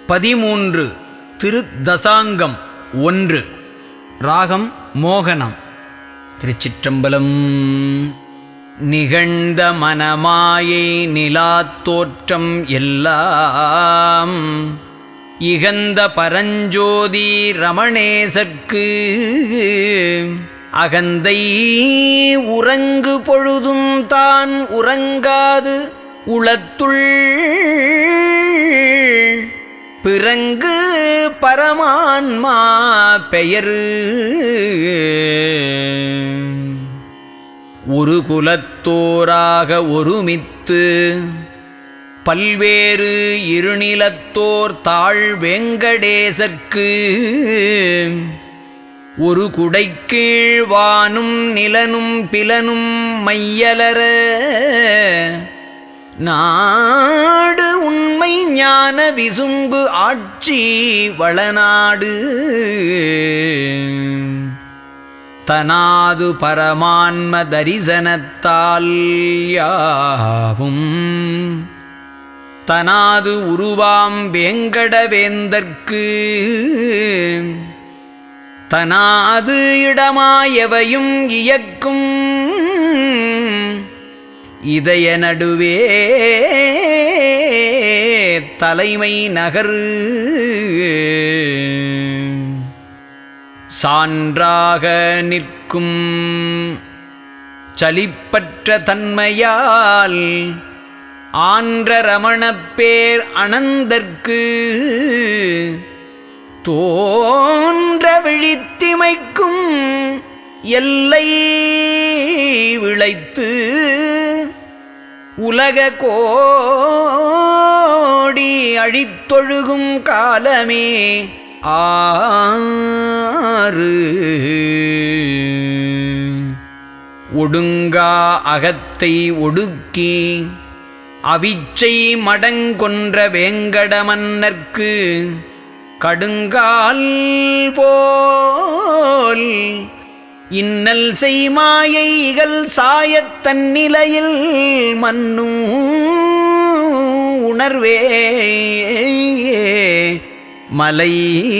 பதிமூன்று திரு தசாங்கம் ஒன்று ராகம் மோகனம் திருச்சிற்றம்பலம் நிகழ்ந்த மனமாயை நிலாத்தோற்றம் எல்லாம் இகந்த பரஞ்சோதி ரமணேசர்க்கு அகந்தை உறங்கு பொழுதும் தான் உறங்காது உளத்துள் பிறங்கு பரமான்மா பெயர் ஒரு குலத்தோராக ஒருமித்து பல்வேறு இருநிலத்தோர் தாழ் வெங்கடேசர்க்கு ஒரு குடைக்கீழ் வானும் நிலனும் பிலனும் மையலர நாடு உண்மை ஞான விசும்பு ஆட்சி வளநாடு தனாது பரமான்ம தரிசனத்தால் யாவும் தனாது உருவாம் வேங்கடவேந்தற்கு தனாது இடமாயவையும் இயக்கும் இதய நடுவே தலைமை நகர் சான்றாக நிற்கும் சலிப்பற்ற தன்மையால் ஆன்ற ரமணப்பேர் அனந்தற்கு தோன்ற விழித்திமைக்கும் எல்லை விளைத்து உலக கோடி அழித்தொழுகும் காலமே ஆறு ஒடுங்கா அகத்தை ஒடுக்கி அவிச்சை மடங்கொன்ற வேங்கட மன்னர்க்கு கடுங்கால் போல் இன்னல் செய்மாயைகள் சாயத் தன்னிலையில் மன்னும் உணர்வே மலை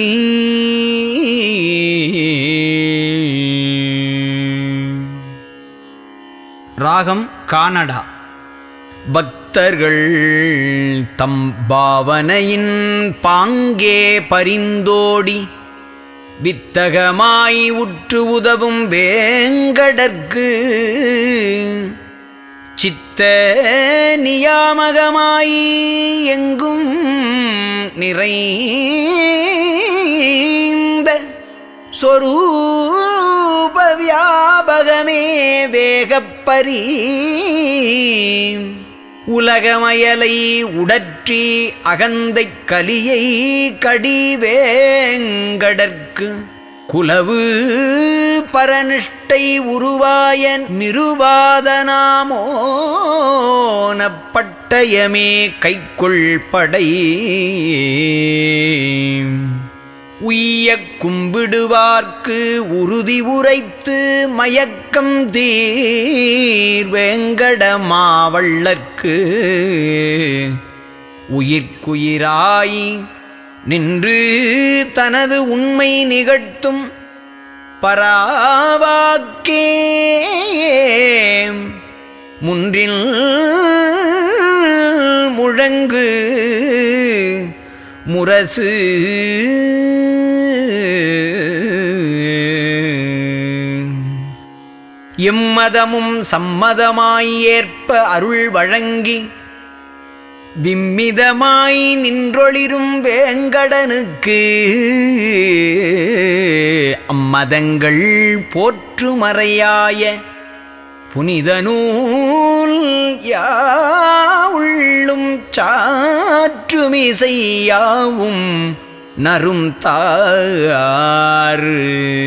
ராகம் கானடா பக்தர்கள் தம் பாவனையின் பாங்கே பரிந்தோடி வித்தகமாய் உற்று உதவும் வேங்கடற்கு சித்த நியாமகமாய் எங்கும் நிறைந்த சொரூப வியாபகமே வேகப்பரி உலகமயலை உடற்றி அகந்தைக் கலியை கடிவேங்கடற்கு குலவு பரனிஷ்டை உருவாய நிருவாதனாமோனப்பட்டயமே கைக்குள் படை உய்ய கும்பிடுவார்க்கு உறுதி உரைத்து மயக்கம் தீர் வேங்கட மாவள்ளற்கு உயிர்க்குயிராய் நின்று தனது உண்மை நிகழ்த்தும் பராவாக்கே முன்றில் முழங்கு முரசு எம்மதமும் சம்மதமாய் ஏற்ப அருள் வழங்கி விம்மிதமாய் நின்றொளிரும் வேங்கடனுக்கு அம்மதங்கள் போற்றுமறையாய புனித நூல் யாவுள்ளும் சாற்றுமிசையாவும் நரும் தாறு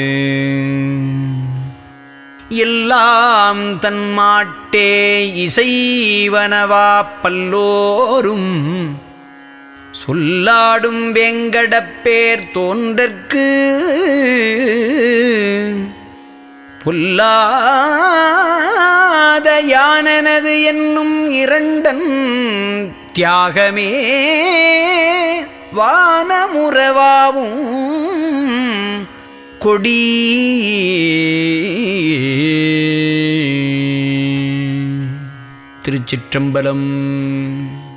எல்லாம் தன்மாட்டே இசைவனவா பல்லோரும் சொல்லாடும் வெங்கடப்பேர் தோன்றற்கு பொல்லாத யானனது என்னும் இரண்டன் தியாகமே வானமுறவாவும் கொடி திருச்சிற்றம்பலம்